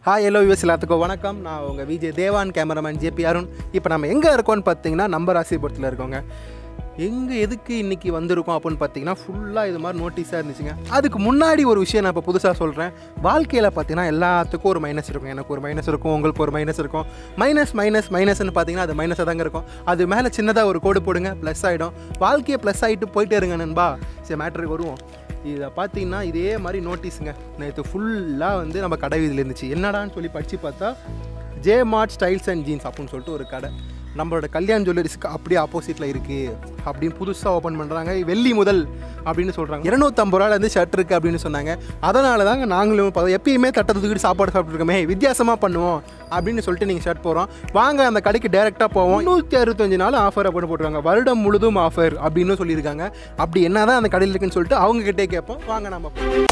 Hi yellow US எல்லாத்துக்கும் வணக்கம் நான் உங்கள் விஜய் தேவான் கேமராமேன் ஜேபி அருண் இப்போ நம்ம எங்கே இருக்கோம்னு பார்த்தீங்கன்னா நம்ம ராசிபுரத்தில் இருக்கோங்க எங்கே எதுக்கு இன்றைக்கி வந்திருக்கோம் அப்படின்னு பார்த்தீங்கன்னா ஃபுல்லாக இது மாதிரி நோட்டீஸாக இருந்துச்சுங்க அதுக்கு முன்னாடி ஒரு விஷயம் நான் இப்போ புதுசாக சொல்கிறேன் வாழ்க்கையில் பார்த்தீங்கன்னா எல்லாத்துக்கும் ஒரு மைனஸ் இருக்கும் எனக்கு ஒரு மைனஸ் இருக்கும் உங்களுக்கு ஒரு மைனஸ் இருக்கும் மைனஸ் மைனஸ் மைனஸ்னு பார்த்தீங்கன்னா அது மைனஸாக தாங்க இருக்கும் அது மேலே சின்னதாக ஒரு கோடு போடுங்க ப்ளஸ் ஆகிடும் வாழ்க்கையை ப்ளஸ் ஆகிட்டு போயிட்டே இருங்க நண்பா சரி மேட்ருக்கு வருவோம் இதை பார்த்தீங்கன்னா இதே மாதிரி நோட்டீஸுங்க நேற்று ஃபுல்லாக வந்து நம்ம கடை வீதியில் இருந்துச்சு என்னடான்னு சொல்லி படித்து பார்த்தா J Mart styles and jeans அப்படின்னு சொல்லிட்டு ஒரு கடை நம்மளோட கல்யாண் ஜுவல்லரிஸ்க்கு அப்படியே ஆப்போசிட்டில் இருக்குது அப்படின்னு புதுசாக ஓப்பன் பண்ணுறாங்க வெள்ளி முதல் அப்படின்னு சொல்கிறாங்க இருநூத்தம்பது ரூபாயில் வந்து ஷர்ட் இருக்குது அப்படின்னு சொன்னாங்க அதனால தாங்க நாங்களும் ப- எப்பயுமே தட்டை தூக்கிட்டு சாப்பாடு சாப்பிட்ருக்கோமே வித்தியாசமாக பண்ணுவோம் அப்படின்னு சொல்லிட்டு நீங்கள் ஷர்ட் போகிறோம் வாங்க அந்த கடைக்கு டேரெக்டாக போவோம் நூற்றி அறுபத்தஞ்சு நாள் ஆஃபர் அப்படின்னு போட்டுருக்காங்க வருடம் முழுதும் ஆஃபர் அப்படின்னு சொல்லியிருக்காங்க அப்படி என்ன தான் அந்த கடையில் இருக்குன்னு சொல்லிட்டு அவங்க கிட்டே கேட்போம் வாங்க நம்ம போவோம்.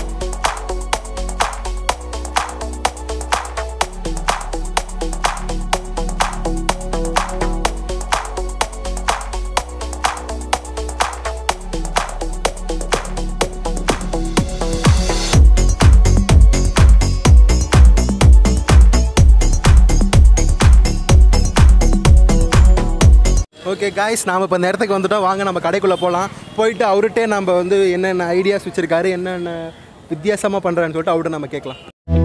ஓகே காய்ஸ் நாம் இப்போ இந்த இடத்துக்கு வந்துட்டோம் வாங்க நம்ம கடைக்குள்ளே போகலாம் போயிட்டு அவர்கிட்டே நம்ம வந்து என்னென்ன ஐடியாஸ் வச்சுருக்காரு என்னென்ன வித்தியாசமாக பண்ணுறான்னு சொல்லிட்டு அவர்கிட்ட நம்ம கேட்கலாம்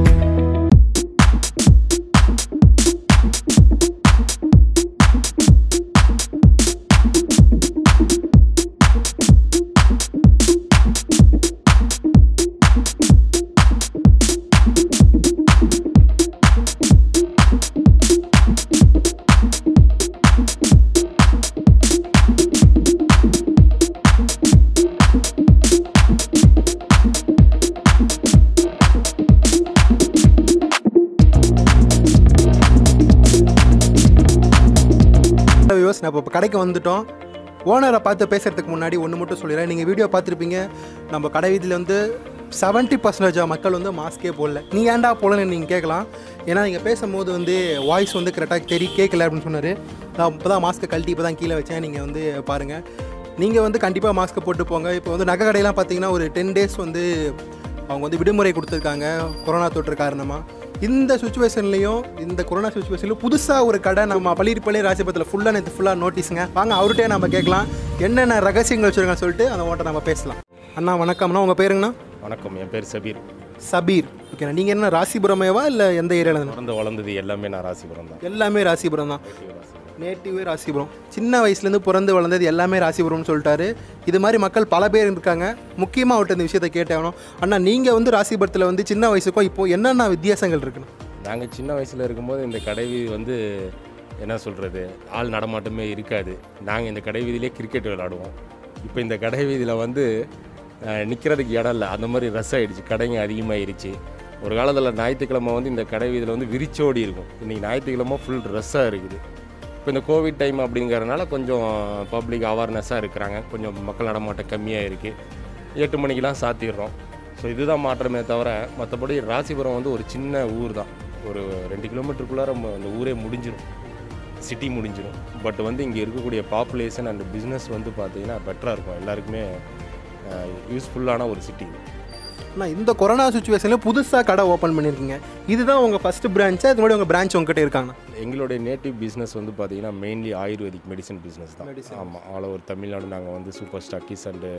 வியூஸ் நான் இப்போ கடைக்கு வந்துட்டோம் ஓனரை பார்த்து பேசுகிறதுக்கு முன்னாடி ஒன்று மட்டும் சொல்லிடுறேன் நீங்கள் வீடியோ பார்த்துருப்பீங்க நம்ம கடை வீதியில் வந்து செவன்ட்டி பர்சன்டேஜ் மக்கள் வந்து மாஸ்கே போடல நீ ஏன்டா போடலன்னு நீங்கள் கேட்கலாம் ஏன்னா நீங்கள் பேசும்போது வந்து வாய்ஸ் வந்து கரெக்டாக தெரி கேட்கல அப்படின்னு சொன்னார் நான் இப்போ தான் மாஸ்க்கை கழட்டி இப்போ தான் கீழே வச்சேன் நீங்கள் வந்து பாருங்கள் நீங்கள் வந்து கண்டிப்பாக மாஸ்க்கை போட்டு போங்க இப்போ வந்து நகை கடையெல்லாம் பார்த்தீங்கன்னா ஒரு டென் டேஸ் வந்து அவங்க வந்து விடுமுறை கொடுத்துருக்காங்க கொரோனா தொற்று காரணமாக இந்த சுச்சுவேஷன்லையும் இந்த கொரோனா சுச்சுவேஷன்லையும் புதுசாக ஒரு கடை நம்ம பள்ளிப்பள்ளி ராசிபத்தில் ஃபுல்லாக நேற்று ஃபுல்லாக நோட்டீஸுங்க வாங்க அவர்கிட்டே நம்ம கேட்கலாம் என்னென்ன ரகசியங்கள் வச்சுருக்காங்கன்னு சொல்லிட்டு அந்த ஓட்ட நம்ம பேசலாம் அண்ணா வணக்கம்ண்ணா உங்கள் பேருங்கண்ணா வணக்கம் என் பேர் சபீர் சபீர் ஓகேண்ணா நீங்கள் என்ன ராசிபுரமேவா இல்லை எந்த ஏரியாவில் பிறந்து வளர்ந்தது எல்லாமே நான் ராசிபுரம் தான் எல்லாமே ராசிபுரம் தான் நேட்டிவே ராசிபுரம் சின்ன வயசுலேருந்து பிறந்து வளர்ந்தது எல்லாமே ராசிபுரம்னு சொல்லிட்டாரு இது மாதிரி மக்கள் பல பேர் இருக்காங்க முக்கியமாக அவர்கிட்ட இந்த விஷயத்தை கேட்டாகணும் அண்ணா நீங்கள் வந்து ராசிபுரத்தில் வந்து சின்ன வயசுக்கும் இப்போ என்னென்ன வித்தியாசங்கள் இருக்குண்ணா நாங்கள் சின்ன வயசில் இருக்கும்போது இந்த கடை வீதி வந்து என்ன சொல்கிறது ஆள் நடமாட்டமே இருக்காது நாங்கள் இந்த கடை வீதியிலே கிரிக்கெட் விளாடுவோம் இப்போ இந்த கடை வீதியில் வந்து நிற்கிறதுக்கு இடம் இல்லை அந்த மாதிரி ரஸ் ஆயிடுச்சு கடைங்க அதிகமாகிருச்சு ஒரு காலத்தில் ஞாயிற்றுக்கிழமை வந்து இந்த கடை வீதியில் வந்து விரிச்சோடி இருக்கும் இன்றைக்கி ஞாயிற்றுக்கிழமை ஃபுல் ரஸ்ஸாக இருக்குது இப்போ இந்த கோவிட் டைம் அப்படிங்கறதுனால கொஞ்சம் பப்ளிக் அவேர்னஸாக இருக்கிறாங்க கொஞ்சம் மக்கள் நடமாட்டம் கம்மியாக இருக்குது எட்டு மணிக்கெலாம் சாத்திடுறோம் ஸோ இதுதான் மாற்றமே தவிர மற்றபடி ராசிபுரம் வந்து ஒரு சின்ன ஊர் தான் ஒரு ரெண்டு கிலோமீட்டருக்குள்ளார ம- அந்த ஊரே முடிஞ்சிடும் சிட்டி முடிஞ்சிடும் பட் வந்து இங்கே இருக்கக்கூடிய பாப்புலேஷன் அண்ட் பிஸ்னஸ் வந்து பார்த்தீங்கன்னா பெட்டராக இருக்கும் எல்லாருக்குமே யூஸ்ஃபுல்லான ஒரு சிட்டி இது அண்ணா இந்த கொரோனா சுச்சுவேஷனில் புதுசாக கடை ஓப்பன் பண்ணியிருக்கீங்க இதுதான் உங்கள் ஃபஸ்ட்டு பிரான்ச்சா இது மாதிரி உங்கள் பிரான்ச் உங்ககிட்ட இருக்காங்கண்ணா எங்களுடைய நேட்டிவ் பிஸ்னஸ் வந்து பார்த்தீங்கன்னா மெயின்லி ஆயுர்வேதிக் மெடிசன் பிஸ்னஸ் தான் Medicine. ஆமாம் ஆல் ஓவர் தமிழ்நாடு நாங்கள் வந்து சூப்பர் ஸ்டாக்கிஸ் அண்டு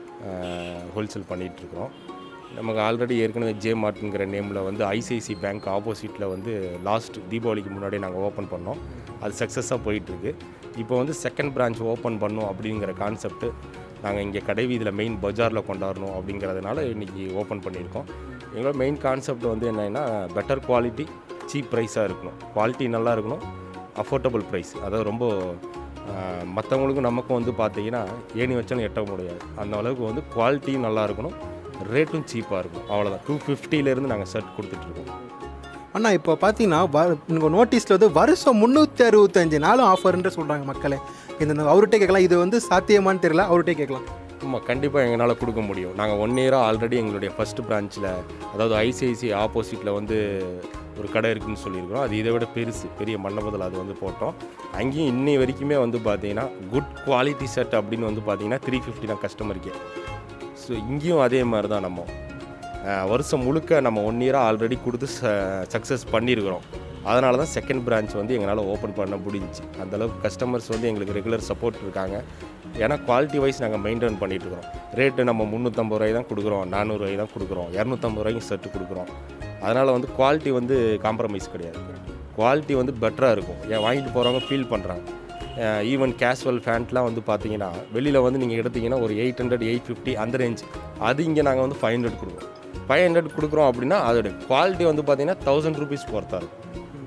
ஹோல்சேல் பண்ணிகிட்ருக்கோம் நமக்கு ஆல்ரெடி ஏற்கனவே ஜே மார்ட்ங்கிற நேமில் வந்து ஐசிஐசி பேங்க் ஆப்போசிட்டில் வந்து லாஸ்ட் தீபாவளிக்கு முன்னாடி நாங்கள் ஓப்பன் பண்ணோம் அது சக்ஸஸாக போயிட்டுருக்கு இப்போ வந்து செகண்ட் பிரான்ச் ஓப்பன் பண்ணோம் அப்படிங்கிற கான்செப்ட்டு நாங்கள் இங்கே கடை வீதியில் மெயின் பஜாரில் கொண்டாடணும் அப்படிங்கிறதுனால இன்றைக்கி ஓப்பன் பண்ணியிருக்கோம் எங்களோட மெயின் கான்செப்ட் வந்து என்னென்னா பெட்டர் குவாலிட்டி சீப் ப்ரைஸாக இருக்கணும் குவாலிட்டி நல்லா இருக்கணும் அஃபோர்டபுள் ப்ரைஸ் அதாவது ரொம்ப மற்றவங்களுக்கும் நமக்கும் வந்து பார்த்தீங்கன்னா ஏணி வச்சாலும் எட்ட முடியாது அந்த அளவுக்கு வந்து குவாலிட்டியும் நல்லா இருக்கணும் ரேட்டும் சீப்பாக இருக்கும் அவ்வளோதான் டூ ஃபிஃப்டிலேருந்து நாங்கள் ஷர்ட் கொடுத்துட்ருக்கோம் அண்ணா இப்போ பார்த்தீங்கன்னா வ உங்கள் நோட்டீஸில் வந்து வருஷம் முந்நூற்றி அறுபத்தஞ்சு நாளும் ஆஃபர்ன்ற சொல்கிறாங்க மக்களே இந்த அவர்கிட்ட கேட்கலாம் இது வந்து சாத்தியமான்னு தெரியல அவர்கிட்ட கேட்கலாம் ஆமாம் கண்டிப்பாக எங்களால் கொடுக்க முடியும் நாங்கள் ஒன் இயராக ஆல்ரெடி எங்களுடைய ஃபஸ்ட் பிரான்ச்சில் அதாவது ஐசிஐசி ஆப்போசிட்டில் வந்து ஒரு கடை இருக்குன்னு சொல்லியிருக்கிறோம் அது இதை விட பெருசு பெரிய மண்டபத்தில் அது வந்து போட்டோம் அங்கேயும் இன்னி வரைக்குமே வந்து பார்த்தீங்கன்னா குட் குவாலிட்டி செட் அப்படின்னு வந்து பார்த்தீங்கன்னா த்ரீ ஃபிஃப்டி தான் கஸ்டமருக்கே ஸோ இங்கேயும் அதே மாதிரி தான் நம்ம அஹ், வருஷம் முழுக்க நம்ம ஒன் இயராக ஆல்ரெடி கொடுத்து சக்ஸஸ் பண்ணியிருக்கிறோம் அதனால தான் செகண்ட் பிரான்ச் வந்து எங்களால் ஓப்பன் பண்ண முடிஞ்சிச்சு அந்தளவுக்கு கஸ்டமர்ஸ் வந்து எங்களுக்கு ரெகுலர் சப்போர்ட் இருக்காங்க ஏன்னா குவாலிட்டி வைஸ் நாங்கள் மெயின்டைன் பண்ணிட்டு இருக்கிறோம் ரேட்டு நம்ம முந்நூற்றம்பது ரூபாய் தான் கொடுக்குறோம் நானூறுரூவாய் தான் கொடுக்குறோம் இரநூத்தம்பது ரூபாய்க்கும் செட்டு கொடுக்குறோம் அதனால் வந்து குவாலிட்டி வந்து காம்ப்ரமைஸ் கிடையாது குவாலிட்டி வந்து பெட்டராக இருக்கும் ஏன் வாங்கிட்டு போகிறவங்க ஃபீல் பண்ணுறாங்க ஈவன் கேஷுவல் ஃபேண்ட்லாம் வந்து பார்த்தீங்கன்னா வெளியில் வந்து நீங்கள் எடுத்தீங்கன்னா ஒரு எயிட் ஹண்ட்ரட் எயிட் ஃபிஃப்டி அந்த ரேஞ்ச் அது இங்கே நாங்கள் வந்து ஃபைவ் ஹண்ட்ரட் கொடுக்குறோம் ஃபைவ் ஹண்ட்ரட் கொடுக்குறோம் அப்படின்னா அதோட குவாலிட்டி வந்து பார்த்தீங்கன்னா தௌசண்ட் ருபீஸ் பொறுத்தா இருக்கும்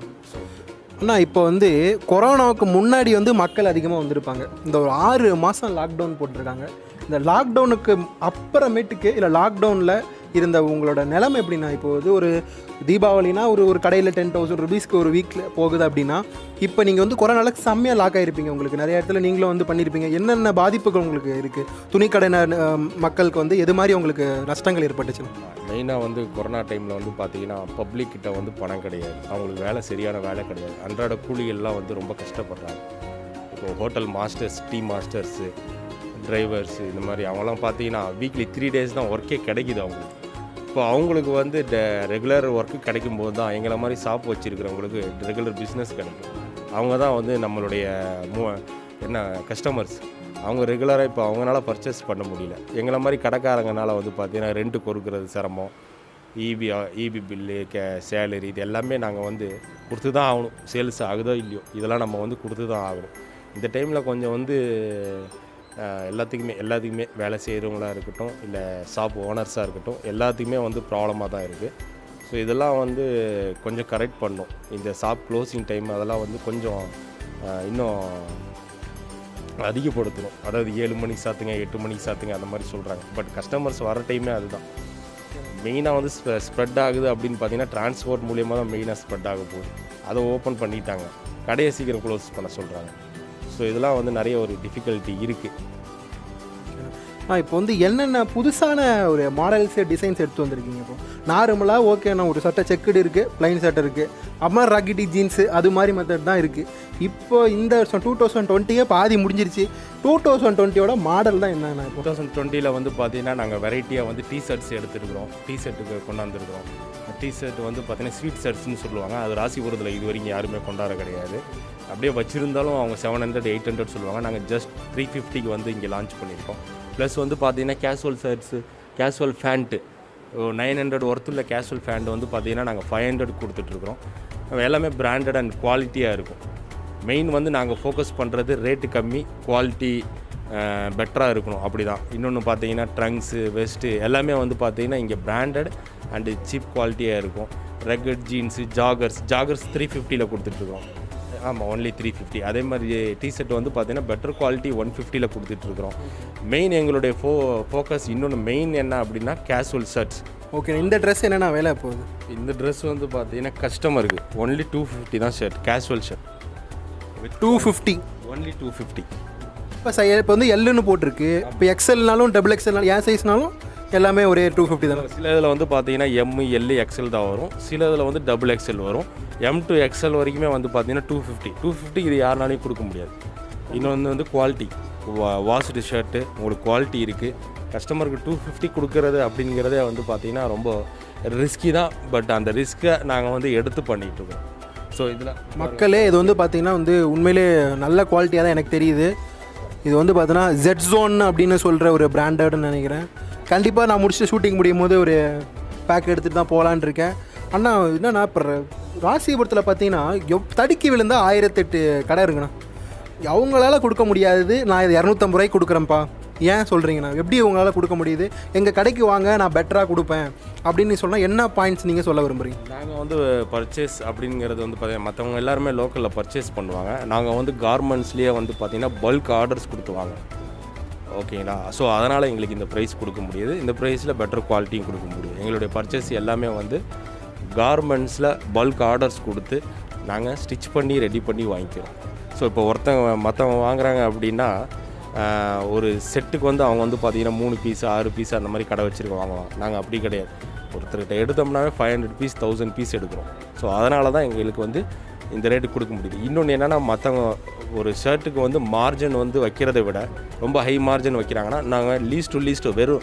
அண்ணா இப்போ வந்து கொரோனாவுக்கு முன்னாடி வந்து மக்கள் அதிகமாக வந்திருப்பாங்க இந்த ஒரு ஆறு மாதம் லாக்டவுன் போட்டிருக்காங்க இந்த லாக்டவுனுக்கு அப்புறமேட்டுக்கு இல்லை லாக்டவுனில் இருந்த உங்களோட நிலைமை எப்படின்னா இப்போ வந்து ஒரு தீபாவளினா ஒரு ஒரு கடையில் டென் தௌசண்ட் ருபீஸ்க்கு ஒரு வீக்கில் போகுது அப்படின்னா இப்போ நீங்கள் வந்து கொரோனால செம்மையாக லாக் ஆகிருப்பீங்க உங்களுக்கு நிறைய இடத்துல நீங்களும் வந்து பண்ணியிருப்பீங்க என்னென்ன பாதிப்புகள் உங்களுக்கு இருக்குது துணிக்கடை ந- அஹ் மக்களுக்கு வந்து எது மாதிரி உங்களுக்கு நஷ்டங்கள் ஏற்பட்டுச்சு மெயினாக வந்து கொரோனா டைமில் வந்து பார்த்தீங்கன்னா பப்ளிக் கிட்ட வந்து பணம் கிடையாது அவங்களுக்கு வேலை சரியான வேலை கிடையாது அன்றாட கூலிகள்லாம் வந்து ரொம்ப கஷ்டப்படுறாங்க இப்போ hotel masters tea masters drivers இந்த மாதிரி அவங்களாம் பார்த்தீங்கன்னா வீக்லி த்ரீ டேஸ் தான் ஒர்க்கே கிடைக்குது அவங்களுக்கு இப்போ அவங்களுக்கு வந்து ரெகுலர் ஒர்க்கு கிடைக்கும் போது தான் எங்களை மாதிரி ஷாப் வச்சுருக்கிறவங்களுக்கு ரெகுலர் பிஸ்னஸ் கிடைக்கும் அவங்க தான் வந்து நம்மளுடைய மூ என்ன கஸ்டமர்ஸ் அவங்க ரெகுலராக இப்போ அவங்களால பர்ச்சேஸ் பண்ண முடியல எங்களை மாதிரி கடைக்காரங்கனால வந்து பார்த்தீங்கன்னா ரெண்ட்டு கொடுக்குறது சிரமம் இபி இபி பில்லு கே சேலரி இது எல்லாமே நாங்கள் வந்து கொடுத்து தான் ஆகணும் சேல்ஸ் ஆகுதோ இல்லையோ இதெல்லாம் நம்ம வந்து கொடுத்து தான் ஆகணும் இந்த டைமில் கொஞ்சம் வந்து அஹ், எல்லாத்துக்குமே எல்லாத்துக்குமே வேலை செய்கிறவங்களா இருக்கட்டும் இல்லை ஷாப் ஓனர்ஸாக இருக்கட்டும் எல்லாத்துக்குமே வந்து ப்ராப்ளமாக தான் இருக்குது ஸோ இதெல்லாம் வந்து கொஞ்சம் கரெக்ட் பண்ணும் இந்த ஷாப் க்ளோசிங் டைம் அதெல்லாம் வந்து கொஞ்சம் அஹ், இன்னும் அதிகப்படுத்தணும் அதாவது ஏழு மணிக்கு சாத்துங்க எட்டு மணிக்கு சாத்துங்க அந்த மாதிரி சொல்கிறாங்க பட் கஸ்டமர்ஸ் வர டைமே அதுதான் மெயினாக வந்து ஸ்ப்ரெட் ஆகுது அப்படின்னு பார்த்தீங்கன்னா டிரான்ஸ்போர்ட் மூலியமாக தான் மெயினாக ஸ்ப்ரெட் ஆக போகுது அதை ஓப்பன் பண்ணிட்டாங்க கடையை சீக்கிரம் க்ளோஸ் பண்ண சொல்கிறாங்க ஸோ இதெல்லாம் வந்து நிறைய ஒரு டிஃபிகல்ட்டி இருக்குது ஆ இப்போ வந்து என்னென்ன புதுசான ஒரு மாடல்ஸ் டிசைன்ஸ் எடுத்து வந்திருக்கீங்க இப்போ நார்மலாக ஓகேண்ணா ஒரு சட்டை செக்குடு இருக்குது ப்ளைன் சட்டை இருக்குது அப்புறமா ரக்கிட்டி ஜீன்ஸு அது மாதிரி மெத்தட் தான் இருக்குது இப்போ இந்த வருஷம் டூ தௌசண்ட் டுவெண்ட்டியே பாதி முடிஞ்சிருச்சு டூ தௌசண்ட் டுவெண்ட்டியோட மாடல் தான் என்னென்ன இப்போ டூ தௌசண்ட் டுவெண்ட்டியில் வந்து பார்த்தீங்கன்னா நாங்கள் வெரைட்டியாக வந்து டிஷர்ட்ஸ் எடுத்துருக்குறோம் டிஷர்ட்டுக்கு கொண்டாந்துருக்குறோம் டிஷர்ட் வந்து பார்த்தீங்கன்னா ஸ்வீட் ஷர்ட்ஸ்னு சொல்லுவாங்க அது ராசிபுரத்தில் இது வரைக்கும் யாருமே கொண்டாட கிடையாது அப்படியே வச்சுருந்தாலும் அவங்க செவன் ஹண்ட்ரட் எயிட் ஹண்ட்ரட் சொல்லுவாங்க நாங்கள் ஜஸ்ட் த்ரீ ஃபிஃப்டிக்கு வந்து இங்கே லான்ச் பண்ணியிருக்கோம் ப்ளஸ் வந்து பார்த்தீங்கன்னா casual shirts casual pant nine hundred ஒர்த்துள்ள கேஷுவல் ஃபேண்ட் வந்து பார்த்தீங்கன்னா நாங்கள் ஃபைவ் ஹண்ட்ரட் கொடுத்துட்ருக்குறோம் எல்லாமே பிராண்டட் அண்ட் குவாலிட்டியாக இருக்கும் மெயின் வந்து நாங்கள் ஃபோக்கஸ் பண்ணுறது ரேட்டு கம்மி குவாலிட்டி பெட்டராக இருக்கணும் அப்படி தான் இன்னொன்று பார்த்தீங்கன்னா ட்ரங்க்ஸு வெஸ்ட்டு எல்லாமே வந்து பார்த்தீங்கன்னா இங்கே பிராண்டட் அண்டு சீப் குவாலிட்டியாக இருக்கும் ரெக்கட் ஜீன்ஸு ஜாகர்ஸ் ஜாகர்ஸ் த்ரீ ஃபிஃப்டியில் கொடுத்துட்ருக்கோம் ஆமாம் ஒன்லி த்ரீ ஃபிஃப்டி அதே மாதிரி டிஷர்ட் வந்து பார்த்தீங்கன்னா பெட்டர் குவாலிட்டி ஒன் ஃபிஃப்டியில் கொடுத்துட்ருக்குறோம் மெயின் எங்களுடைய ஃபோ ஃபோக்கஸ் இன்னொன்று மெயின் என்ன அப்படின்னா கேஷுவல் ஷர்ட்ஸ் ஓகே இந்த ட்ரெஸ் என்னென்ன விலை போகுது இந்த ட்ரெஸ் வந்து பார்த்தீங்கன்னா கஸ்டமருக்கு ஒன்லி டூ ஃபிஃப்டி தான் shirt casual shirt two fifty only two fifty இப்போ சை இப்போ வந்து எல்லுன்னு போட்டிருக்கு இப்போ எக்ஸல்னாலும் டபுள் எக்ஸல்னாலும் என் சைஸ்னாலும் எல்லாமே ஒரே டூ ஃபிஃப்டி தான் சில இதில் வந்து பார்த்தீங்கன்னா எம் எல் எக்ஸ்எல் தான் வரும் சில இதில் வந்து டபுள் எக்ஸ்எல் வரும் எம் டு எக்ஸ்எல் வரைக்குமே வந்து பார்த்தீங்கன்னா டூ ஃபிஃப்டி டூ ஃபிஃப்டி இது யாருனாலையும் கொடுக்க முடியாது இன்னொன்று வந்து குவாலிட்டி வா வாஷ்டு ஷர்ட்டு உங்களுக்கு குவாலிட்டி இருக்குது கஸ்டமருக்கு டூ ஃபிஃப்டி கொடுக்கறது அப்படிங்கிறதே வந்து பார்த்தீங்கன்னா ரொம்ப ரிஸ்கி தான் பட் அந்த ரிஸ்க்கை நாங்கள் வந்து எடுத்து பண்ணிகிட்டு இருக்கோம் ஸோ இதில் மக்களே இது வந்து பார்த்தீங்கன்னா வந்து உண்மையிலே நல்ல குவாலிட்டியாக தான் எனக்கு தெரியுது இது வந்து பார்த்தீங்கன்னா ஜெட் ஜோன் அப்படின்னு சொல்கிற ஒரு பிராண்டட்னு நினைக்கிறேன் கண்டிப்பாக நான் முடிச்சுட்டு ஷூட்டிங் முடியும் போது ஒரு பேக் எடுத்துகிட்டு தான் போகலான்னு இருக்கேன் அண்ணா என்னண்ணா இப்போ ராசிபுரத்தில் பார்த்தீங்கன்னா எவ் தடுக்கி விழுந்தா ஆயிரத்தெட்டு கடை இருக்குண்ணா அவங்களால கொடுக்க முடியாது நான் இது இரநூத்தம்பது ரூபாய்க்கு கொடுக்குறேன்ப்பா ஏன் சொல்கிறீங்கண்ணா எப்படி உங்களால் கொடுக்க முடியுது எங்கள் கடைக்கு வாங்க நான் பெட்டராக கொடுப்பேன் அப்படின்னு சொன்னால் என்ன பாயிண்ட்ஸ் நீங்கள் சொல்ல விரும்புகிறீங்க நாங்கள் வந்து பர்ச்சேஸ் அப்படிங்கிறது வந்து பார்த்தீங்கன்னா மற்றவங்க எல்லாருமே லோக்கலில் பர்ச்சேஸ் பண்ணுவாங்க நாங்கள் வந்து கார்மெண்ட்ஸ்லேயே வந்து பார்த்தீங்கன்னா பல்க் ஆர்டர்ஸ் கொடுத்துவாங்க ஓகேங்களா ஸோ அதனால் எங்களுக்கு இந்த ப்ரைஸ் கொடுக்க முடியுது இந்த ப்ரைஸில் பெட்டர் குவாலிட்டியும் கொடுக்க முடியும் எங்களுடைய பர்ச்சேஸ் எல்லாமே வந்து கார்மெண்ட்ஸில் பல்க் ஆர்டர்ஸ் கொடுத்து நாங்கள் ஸ்டிச் பண்ணி ரெடி பண்ணி வாங்கிக்கிறோம் ஸோ இப்போ ஒருத்தவங்க மற்றவங்க வாங்குறாங்க அப்படின்னா ஆஹ், ஒரு செட்டுக்கு வந்து அவங்க வந்து பார்த்தீங்கன்னா மூணு பீஸ் ஆறு பீஸ் அந்த மாதிரி கடை வச்சுருக்க வாங்குவாங்க நாங்கள் அப்படி கிடையாது ஒருத்தர்கிட்ட எடுத்தோம்னாவே five hundred piece thousand piece எடுக்கிறோம் ஸோ அதனால தான் எங்களுக்கு வந்து இந்த ரேட்டு கொடுக்க முடியுது இன்னொன்று என்னென்னா மற்றவங்க ஒரு ஷர்ட்டுக்கு வந்து மார்ஜின் வந்து வைக்கிறதை விட ரொம்ப ஹை மார்ஜின் வைக்கிறாங்கன்னா நாங்கள் லீஸ்ட் டு லீஸ்ட் வெறும்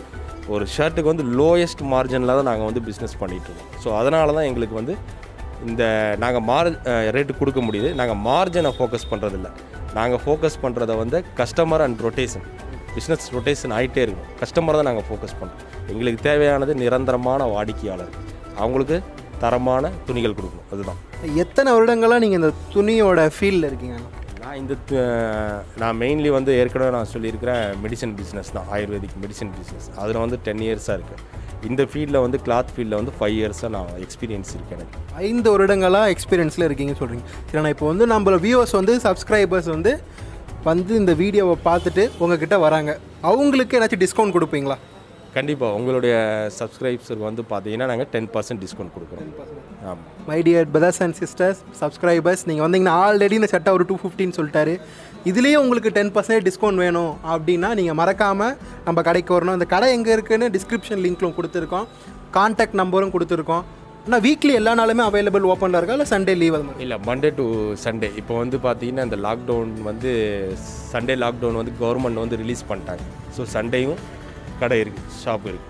ஒரு ஷர்ட்டுக்கு வந்து லோயஸ்ட் மார்ஜினில் தான் நாங்கள் வந்து பிஸ்னஸ் பண்ணிகிட்ருக்கோம் ஸோ அதனால தான் எங்களுக்கு வந்து இந்த நாங்கள் மார் ரேட்டு கொடுக்க முடியுது நாங்கள் மார்ஜனை ஃபோக்கஸ் பண்ணுறதில்ல நாங்கள் ஃபோக்கஸ் பண்ணுறத வந்து customer and rotation business rotation ஆகிட்டே இருக்கும் கஸ்டமரை தான் நாங்கள் ஃபோக்கஸ் பண்ணுறோம் எங்களுக்கு தேவையானது நிரந்தரமான வாடிக்கையாளர் அவங்களுக்கு தரமான துணிகள் கொடுக்கணும் அதுதான் எத்தனை வருடங்களாக நீங்கள் இந்த துணியோட ஃபீல்டில் இருக்கீங்க நான் இந்த து- நான் மெயின்லி வந்து ஏற்கனவே நான் சொல்லியிருக்கிறேன் மெடிசன் பிஸ்னஸ் தான் ஆயுர்வேதிக் மெடிசன் பிஸ்னஸ் அதில் வந்து டென் இயர்ஸாக இருக்குது இந்த ஃபீல்டில் வந்து கிளாத் ஃபீல்டில் வந்து ஃபைவ் இயர்ஸாக நான் எக்ஸ்பீரியன்ஸ் இருக்கு எனக்கு ஐந்து வருடங்களாக எக்ஸ்பீரியன்ஸில் இருக்கீங்கன்னு சொல்கிறீங்க சரி நான் இப்போ வந்து நம்மள வியூவர்ஸ் வந்து சப்ஸ்கிரைபர்ஸ் வந்து வந்து இந்த வீடியோவை பார்த்துட்டு உங்ககிட்ட வராங்க அவங்களுக்கு ஏதாச்சும் டிஸ்கவுண்ட் கொடுப்பீங்களா கண்டிப்பாக உங்களுடைய சப்ஸ்கிரைப்ஸருக்கு வந்து பார்த்தீங்கன்னா நாங்கள் டென் பர்சன்ட் டிஸ்கவுண்ட் கொடுக்குறோம் ஆமாம் my dear brothers and sisters subscribers நீங்கள் வந்தீங்கன்னா ஆல்ரெடி இந்த சட்டை ஒரு டூ ஃபிஃப்டின்னு சொல்லிட்டாரு இதுலேயே உங்களுக்கு டென் பர்சன்டேஜ் டிஸ்கவுண்ட் வேணும் அப்படின்னா நீங்கள் மறக்காமல் நம்ம கடைக்கு வரணும் இந்த கடை எங்கே இருக்குன்னு டிஸ்கிரிப்ஷன் லிங்க்லும் கொடுத்துருக்கோம் கான்டாக்ட் நம்பரும் கொடுத்துருக்கோம் ஆனால் வீக்லி எல்லா நாளுமே அவைலபிள் ஓப்பனில் இருக்கா இல்லை சண்டே லீவ் அது மாதிரி இல்லை மண்டே டு சண்டே இப்போ வந்து பார்த்தீங்கன்னா இந்த லாக்டவுன் வந்து சண்டே லாக்டவுன் வந்து கவர்மெண்ட் வந்து ரிலீஸ் பண்ணிட்டாங்க ஸோ சண்டேயும் கடை இருக்குது ஷாப் இருக்குது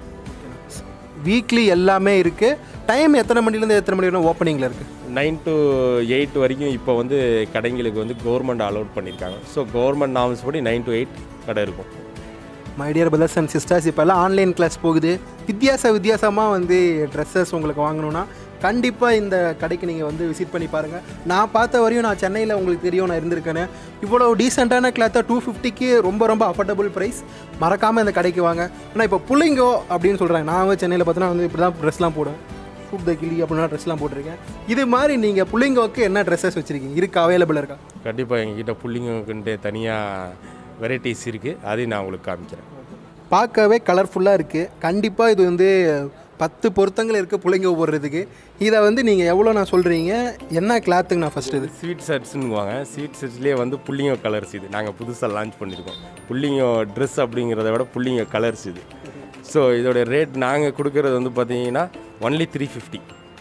வீக்லி எல்லாமே இருக்குது டைம் எத்தனை மணிலேருந்து எத்தனை மணி வரைக்கும் ஓப்பனிங்கில் இருக்குது நைன் டு எயிட் வரைக்கும் இப்போ வந்து கடைங்களுக்கு வந்து கவர்மெண்ட் அலோட் பண்ணியிருக்காங்க ஸோ கவர்மெண்ட் நார்ம்ஸ் படி நைன் டு எயிட் கடை இருக்கும் my dear brothers and sisters இப்போல்லாம் ஆன்லைன் கிளாஸ் போகுது வித்தியாச வித்தியாசமாக வந்து ட்ரெஸ்ஸஸ் உங்களுக்கு வாங்கணும்னா கண்டிப்பாக இந்த கடைக்கு நீங்கள் வந்து விசிட் பண்ணி பாருங்கள் நான் பார்த்த வரையும் நான் சென்னையில் உங்களுக்கு தெரியும் நான் இருந்திருக்கேன்னு இவ்வளோ டீசெண்டான கிளாத்தை டூ ஃபிஃப்டிக்கு ரொம்ப ரொம்ப அஃபோர்டபுள் ப்ரைஸ் மறக்காமல் இந்த கடைக்கு வாங்க ஆனால் இப்போ புள்ளிங்கோ அப்படின்னு சொல்கிறாங்க நான் வந்து சென்னையில் பார்த்தோன்னா வந்து இப்படி தான் ட்ரெஸ்லாம் போடுவேன் ஃபுட் த கிளி அப்படின்னா ட்ரெஸ்லாம் போட்டிருக்கேன் இது மாதிரி நீங்கள் புள்ளிங்கோக்கு என்ன ட்ரெஸ்ஸஸ் வச்சுருக்கீங்க இருக்கா அவைலபிள் இருக்கா கண்டிப்பாக எங்ககிட்ட புள்ளிங்கன்ட்டு தனியாக வெரைட்டிஸ் இருக்குது அதையும் நான் உங்களுக்கு காமிக்கிறேன் பார்க்கவே கலர்ஃபுல்லாக இருக்குது கண்டிப்பாக இது வந்து பத்து பொருத்தங்கள் இருக்குது புள்ளைங்க போடுறதுக்கு இதை வந்து நீங்கள் எவ்வளோ நான் சொல்கிறீங்க என்ன கிளாத்துங்க நான் ஃபஸ்ட்டு இது ஸ்வீட் ஷர்ட்ஸ்னுவாங்க ஸ்வீட் ஷர்ட்ஸ்லேயே வந்து புள்ளிங்க கலர்ஸ் இது நாங்கள் புதுசாக லான்ச் பண்ணியிருக்கோம் புள்ளிங்க ட்ரெஸ் அப்படிங்கிறத விட புள்ளிங்க கலர்ஸ் இது ஸோ இதோட ரேட் நாங்கள் கொடுக்குறது வந்து பார்த்தீங்கன்னா ஒன்லி த்ரீ ஃபிஃப்டி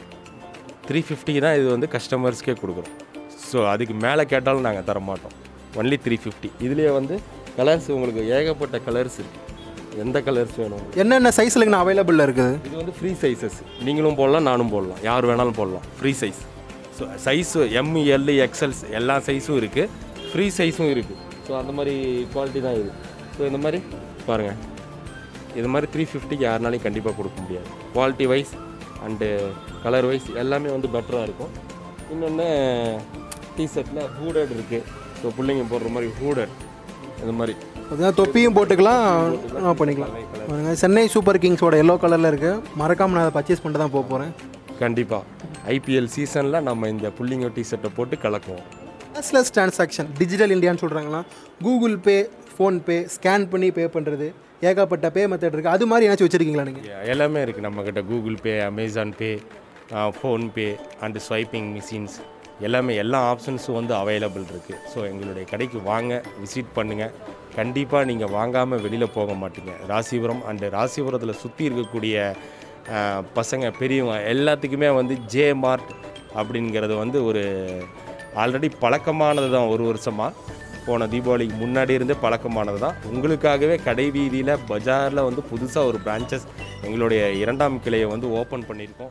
த்ரீ ஃபிஃப்டிக்கு தான் இது வந்து கஸ்டமர்ஸ்க்கே கொடுக்குறோம் ஸோ அதுக்கு மேலே கேட்டாலும் நாங்கள் தர மாட்டோம் ஒன்லி த்ரீ ஃபிஃப்டி இதுலேயே வந்து கலர்ஸ் உங்களுக்கு ஏகப்பட்ட கலர்ஸ் இருக்குது எந்த கலர்ஸ் வேணும் உங்களுக்கு? என்னென்ன சைஸில் நான் அவைலபிளில் இருக்குது இது வந்து ஃப்ரீ சைஸஸ் நீங்களும் போடலாம் நானும் போடலாம் யார் வேணாலும் போடலாம் free size so size M L XLs எல்லா சைஸும் இருக்குது ஃப்ரீ சைஸும் இருக்குது ஸோ அந்த மாதிரி குவாலிட்டி தான் இது ஸோ இந்த மாதிரி பாருங்கள் இது மாதிரி த்ரீ ஃபிஃப்டிக்கு யாருனாலையும் கண்டிப்பாக கொடுக்க முடியாது quality wise and colour wise எல்லாமே வந்து பெட்டராக இருக்கும் இன்னொன்று டிஷர்ட்டில் ஹூடட் இருக்குது ஸோ பிள்ளைங்க போடுற மாதிரி ஹூடட் இந்த மாதிரி அதான் தொப்பியும் போட்டுக்கலாம் ஆ, பண்ணிக்கலாம் பாருங்க, சென்னை சூப்பர் கிங்ஸோட எல்லோ கலரில் இருக்குது மறக்காமல் நான் அதை பர்ச்சேஸ் பண்ணிட்டு தான் போக போகிறேன் கண்டிப்பாக ஐபிஎல் சீசனில் நம்ம இந்த புள்ளிங்க டிஷர்ட்டை போட்டு கலக்குவோம் கேஷ்லெஸ் டிரான்சாக்ஷன் டிஜிட்டல் இந்தியான்னு சொல்கிறாங்களா கூகுள் பே ஃபோன்பே ஸ்கேன் பண்ணி பே பண்ணுறது ஏகப்பட்ட பே மெத்தட் இருக்குது அது மாதிரி ஏதாச்சும் வச்சுருக்கீங்களா நீங்கள் Yeah, எல்லாமே இருக்குது நம்மக்கிட்ட Google Pay Amazon Pay PhonePe and swiping machines எல்லாமே எல்லா ஆப்ஷன்ஸும் வந்து அவைலபிள் இருக்குது ஸோ எங்களுடைய கடைக்கு வாங்க விசிட் பண்ணுங்கள் கண்டிப்பாக நீங்கள் வாங்காமல் வெளியில் போக மாட்டீங்க ராசிபுரம் அண்டு ராசிபுரத்தில் சுற்றி இருக்கக்கூடிய ஆஹ், பசங்க பெரியவங்க எல்லாத்துக்குமே வந்து ஜே மார்ட் அப்படிங்கிறது வந்து ஒரு ஆல்ரெடி பழக்கமானது தான் ஒரு வருஷமாக போன தீபாவளிக்கு முன்னாடி இருந்தே பழக்கமானது தான் உங்களுக்காகவே கடை வீதியில் பஜாரில் வந்து புதுசாக ஒரு பிரான்ச்சஸ் எங்களுடைய இரண்டாம் கிளையை வந்து ஓப்பன் பண்ணியிருக்கோம்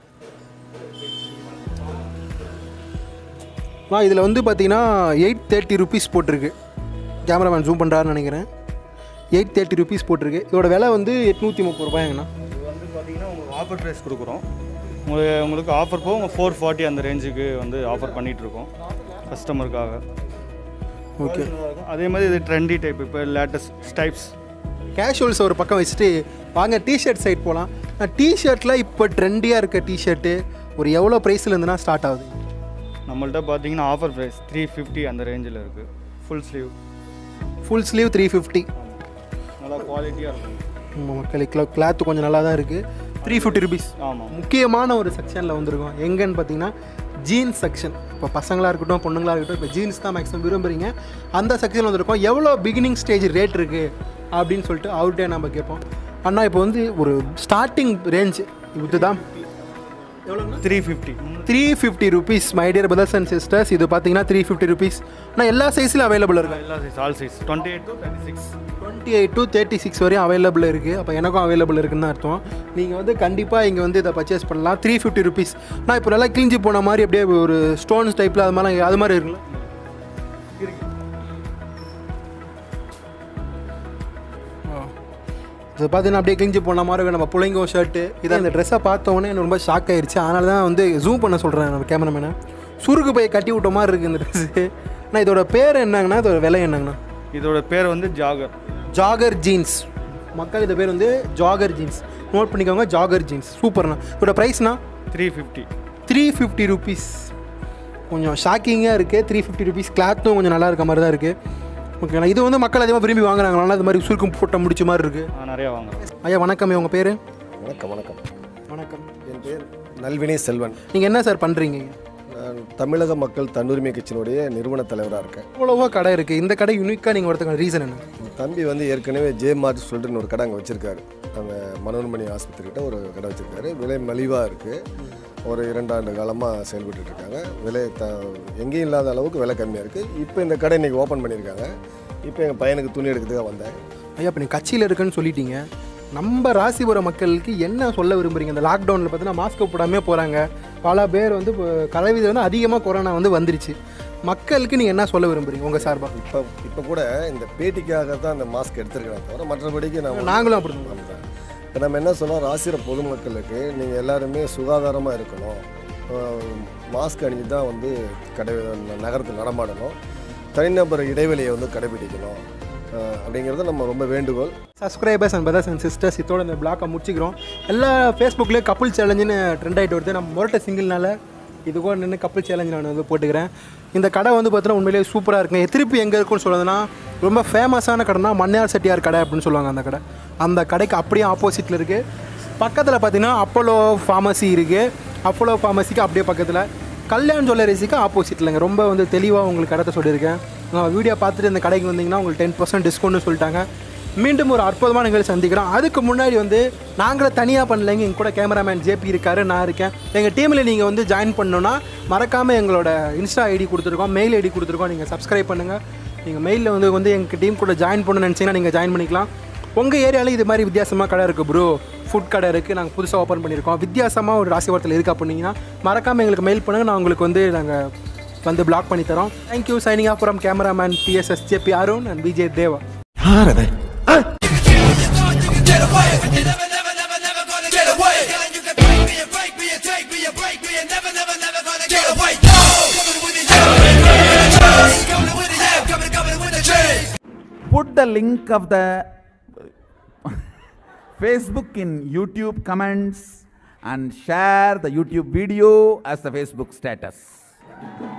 ஆ இதில் வந்து பார்த்தீங்கன்னா எயிட் தேர்ட்டி ருபீஸ் போட்டிருக்கு கேமராமேன் ஜூம் பண்ணுறாருன்னு நினைக்கிறேன் எயிட் தேர்ட்டி ருபீஸ் போட்டிருக்கு இதோட விலை வந்து எட்நூற்றி முப்பது ரூபாய்ங்கண்ணா இது வந்து பார்த்தீங்கன்னா உங்களுக்கு ஆஃபர் ப்ரைஸ் கொடுக்குறோம் உங்களுக்கு உங்களுக்கு ஆஃபர் போக உங்கள் ஃபோர் ஃபார்ட்டி அந்த ரேஞ்சுக்கு வந்து ஆஃபர் பண்ணிகிட்ருக்கோம் கஸ்டமருக்காக ஓகே அதே மாதிரி இது ட்ரெண்டி டைப் இப்போ லேட்டஸ்ட் ஸ்டைப்ஸ் கேஷுவல்ஸ் ஒரு பக்கம் வச்சுட்டு வாங்க டிஷர்ட் சைட் போகலாம் டிஷர்ட்டில் இப்போ ட்ரெண்டியாக இருக்க டிஷர்ட்டு ஒரு எவ்வளோ ப்ரைஸ்லேருந்துனா ஸ்டார்ட் ஆகுது நம்மள்ட்ட பார்த்தீங்கன்னா ஆஃபர் ப்ரைஸ் த்ரீ ஃபிஃப்டி அந்த ரேஞ்சில் இருக்குது full sleeve full sleeve three fifty நல்லா குவாலிட்டியாக இருக்கும் மக்களுக்கு கிளாத் கொஞ்சம் நல்லா தான் இருக்குது த்ரீ ஃபிஃப்டி ருபீஸ் ஆமாம் முக்கியமான ஒரு செக்ஷனில் வந்திருக்கோம் எங்கன்னு பார்த்தீங்கன்னா ஜீன்ஸ் செக்ஷன் இப்போ பசங்களாக இருக்கட்டும் பொண்ணுங்களாக இருக்கட்டும் இப்போ ஜீன்ஸ் தான் மேக்ஸிமம் விரும்புறீங்க அந்த செக்ஷனில் வந்திருக்கோம் எவ்வளோ பிகினிங் ஸ்டேஜ் ரேட் இருக்குது அப்படின்னு சொல்லிட்டு அவர்கிட்டே நம்ம கேட்போம் அண்ணா இப்போ வந்து ஒரு ஸ்டார்டிங் ரேஞ்ச் இதுதான் எவ்வளோண்ணா three fifty three fifty rupees my dear brothers and sisters இது பார்த்தீங்கன்னா த்ரீ ஃபிஃப்டி ருபீஸ் ஆனால் எல்லா சைஸ்லையும் அவைலபிள் இருக்கு எல்லா size all size twenty eight to thirty six twenty eight to thirty six வரையும் அவைலபிள் இருக்குது அப்போ எனக்கும் அவைலபிள் இருக்குன்னு அர்த்தம் நீங்கள் வந்து கண்டிப்பாக இங்கே வந்து இதை பர்ச்சேஸ் பண்ணலாம் த்ரீ ஃபிஃப்டி ருபீஸ் நான் இப்போ நல்லா கிழிஞ்சு போன மாதிரி அப்படியே ஒரு ஸ்டோன்ஸ் டைப்பில் அது மாதிரி அது மாதிரி இருக்குல்ல இது பார்த்தீங்கன்னா அப்படியே கிழிஞ்சு போன மாதிரி இருக்கும் நம்ம பிள்ளைங்கோ ஷர்ட்டு இதை இந்த ட்ரெஸ்ஸை பார்த்தோன்னே எனக்கு ரொம்ப ஷாக் ஆயிடுச்சு அதனால தான் வந்து ஜூம் பண்ண சொல்கிறேன் நம்ம கேமராமேனை சுருக்கு போய் கட்டி விட்ட மாதிரி இருக்குது இந்த ட்ரெஸ்ஸு ஆனால் இதோட பேர் என்னங்கண்ணா இதோட விலை என்னங்கண்ணா இதோட பேர் வந்து ஜாகர் ஜாகர் ஜீன்ஸ் மக்கள் இது பேர் வந்து ஜாகர் ஜீன்ஸ் நோட் பண்ணிக்கோங்க ஜாகர் ஜீன்ஸ் சூப்பர்ண்ணா இதோட ப்ரைஸ்ண்ணா three fifty three fifty rupees கொஞ்சம் ஷாக்கிங்காக இருக்குது த்ரீ ஃபிஃப்டி ருபீஸ் கிளாத்தும் கொஞ்சம் நல்லா இருக்க மாதிரி தான் இருக்குது ஓகேண்ணா இது வந்து மக்கள் அதிகமாக விரும்பி வாங்குறாங்களா அது மாதிரி சுருக்கம் போட்ட முடிச்ச மாதிரி இருக்குது நிறையா வாங்குறோம் ஐயா வணக்கம் உங்கள் பேர் வணக்கம் வணக்கம் வணக்கம் என் பேர் நல்வினி செல்வன் நீங்கள் என்ன சார் பண்ணுறீங்க நான் தமிழக மக்கள் தன்னுரிமை கட்சியினுடைய நிறுவன தலைவராக இருக்கேன் இவ்வளவோ கடை இருக்குது இந்த கடை யூனிக்காக நீங்கள் வரதுக்கான ரீசன் என்ன என் தம்பி வந்து ஏற்கனவே ஜே மார்ட் சொல்லிட்டு ஒரு கடை அங்கே வச்சுருக்காரு அந்த மனோன்மணி ஆஸ்பத்திரிக்கிட்ட ஒரு கடை வச்சுருக்காரு விலை மலிவாக இருக்குது ஒரு இரண்டாண்டு காலமாக செயல்பட்டுட்டு இருக்காங்க விலை த எங்கேயும் இல்லாத அளவுக்கு விலை கம்மியாக இருக்குது இப்போ இந்த கடை இன்றைக்கி ஓப்பன் பண்ணியிருக்காங்க இப்போ எங்கள் பையனுக்கு துணி எடுக்கிறதுக்காக வந்தேன் ஐயா இப்போ நீங்கள் கட்சியில் இருக்குன்னு சொல்லிட்டீங்க நம்ம ராசிபுரம் மக்களுக்கு என்ன சொல்ல விரும்புறீங்க இந்த லாக்டவுனில் பார்த்தீங்கன்னா மாஸ்க் போடாமே போகிறாங்க பல பேர் வந்து இப்போ கலவிதில் வந்து அதிகமாக கொரோனா வந்து வந்துருச்சு மக்களுக்கு நீங்கள் என்ன சொல்ல விரும்புறீங்க உங்கள் சார்பாக இப்போ இப்போ கூட இந்த பேட்டிக்காக தான் அந்த மாஸ்க் எடுத்துருக்கிறேன் தவிர மற்றபடிக்கு நான் நாங்களும் அப்படி தான். ஆமாம். இப்போ நம்ம என்ன சொன்னோம் ராசிர பொதுமக்களுக்கு நீங்கள் எல்லாருமே சுகாதாரமாக இருக்கணும் மாஸ்க் அணிஞ்சு தான் வந்து கடை நகரத்தில் நடமாடணும் தனிநபர் இடைவெளியை வந்து கடைபிடிக்கணும் அஹ், அப்படிங்கிறது நம்ம ரொம்ப வேண்டுகோள் subscribers and brothers and sisters இதோட இந்த பிளாக்கை முடிச்சிக்கிறோம் எல்லா ஃபேஸ்புக்லேயும் கப்புள் சேலஞ்சுன்னு ட்ரெண்ட் ஆகிட்டு வருது நம்ம முரட்ட சிங்கிள்னால இது கூட நின்று கப்புள் சேலஞ்ச் நான் வந்து போட்டுக்கிறேன் இந்த கடை வந்து பார்த்தீங்கன்னா உண்மையிலேயே சூப்பராக இருக்குங்க திருப்பி எங்கே இருக்குன்னு சொல்லுறதுன்னா ரொம்ப ஃபேமஸான கடைனா மன்னியார் செட்டியார் கடை அப்படின்னு சொல்லுவாங்க அந்த கடை அந்த கடைக்கு அப்படியே ஆப்போசிட்டில் இருக்குது பக்கத்தில் பார்த்தீங்கன்னா அப்போலோ ஃபார்மசி இருக்குது அப்போலோ ஃபார்மசிக்கு அப்படியே பக்கத்தில் கல்யாண் ஜுவல்லரிஸுக்கு ஆப்போசிட்லங்க ரொம்ப வந்து தெளிவாக உங்களுக்கு கடத்தை சொல்லியிருக்கேன் நான் வீடியோ பார்த்துட்டு இந்த கடைக்கு வந்தீங்கன்னா உங்களுக்கு டென் பர்சன்ட் டிஸ்கவுண்ட்னு சொல்லிட்டாங்க மீண்டும் ஒரு அற்புதமான நிகழ்ச்சி சந்திக்கிறோம் அதுக்கு முன்னாடி வந்து நாங்களே தனியாக பண்ணலைங்க எங்க கூட கேமராமேன் ஜேபி இருக்காரு நான் இருக்கேன் எங்கள் டீமில் நீங்கள் வந்து ஜாயின் பண்ணணுன்னா மறக்காமல் எங்களோட இன்ஸ்டா ஐடி கொடுத்துருக்கோம் மெயில் ஐடி கொடுத்துருக்கோம் நீங்கள் சப்ஸ்கிரைப் பண்ணுங்கள் நீங்கள் மெயிலில் வந்து வந்து எங்கள் டீம் கூட ஜாயின் பண்ணணும்னு நினச்சிங்கன்னா நீங்கள் ஜாயின் பண்ணிக்கலாம் உங்கள் ஏரியாவில் இது மாதிரி வித்தியாசமாக கடை இருக்குது ப்ரோ ஃபுட் கடை இருக்குது நாங்கள் புதுசாக ஓப்பன் பண்ணியிருக்கோம் வித்தியாசமாக ஒரு ராசிவரத்தில் இருக்குது அப்படின்னீங்கன்னா மறக்காமல் எங்களுக்கு மெயில் பண்ணுங்கள் நான் உங்களுக்கு வந்து நாங்கள் வந்து பிளாக் பண்ணி தரோம் thank you signing off from cameraman BSS JP Arun and Vijay Deva Get away! You're never, never, never, never gonna get away! You can break me and break me and take me and break me and never, never, never gonna get away! No! Coming with it, yeah! Coming with it, yeah! Coming, coming with the chain! put the link of the Facebook in YouTube comments and share the YouTube video as the Facebook status.